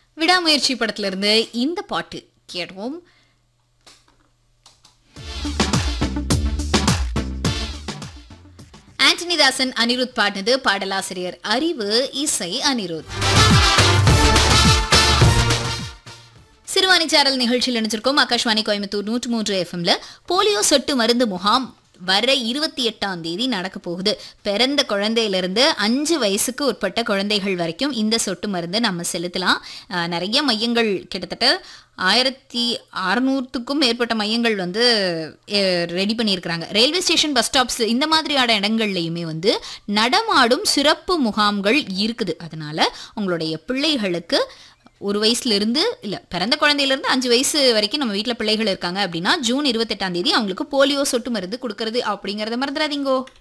விடாமுயற்சி படத்துல இருந்து இந்த பாட்டு கேட்டோம் ஆண்டனி தாசன் அனிருத் பாடினது பாடலாசிரியர் அறிவு இசை அனிருத் சிறுவாணி சாரல் நிகழ்ச்சியில் நினைச்சிருக்கோம் ஆகாஷ்வாணி கோயம்புத்தூர் நூற்று மூன்று எஃப்எம்ல போலியோ சொட்டு மருந்து முகாம் வர இருபத்தி எட்டாம் தேதி நடக்க போகுது பிறந்த குழந்தையிலிருந்து அஞ்சு வயசுக்கு உட்பட்ட குழந்தைகள் வரைக்கும் இந்த சொட்டு மருந்து நம்ம செலுத்தலாம் அஹ், நிறைய மையங்கள் கிட்டத்தட்ட ஆயிரத்தி அறுநூறுக்கும் மேற்பட்ட மையங்கள் வந்து ரெடி பண்ணியிருக்கிறாங்க ரயில்வே ஸ்டேஷன் பஸ் ஸ்டாப்ஸ் இந்த மாதிரியான இடங்கள்லையுமே வந்து நடமாடும் சிறப்பு முகாம்கள் இருக்குது அதனால உங்களுடைய பிள்ளைகளுக்கு ஒரு வயசுல இருந்து இல்ல பிறந்த குழந்தையில இருந்து அஞ்சு வயசு வரைக்கும் நம்ம வீட்ல பிள்ளைகள் இருக்காங்க அப்படின்னா ஜூன் இருபத்தெட்டாம் தேதி அவங்களுக்கு போலியோ சொட்டு மருந்து கொடுக்கறது அப்படிங்கறத மறந்துடாதீங்கோ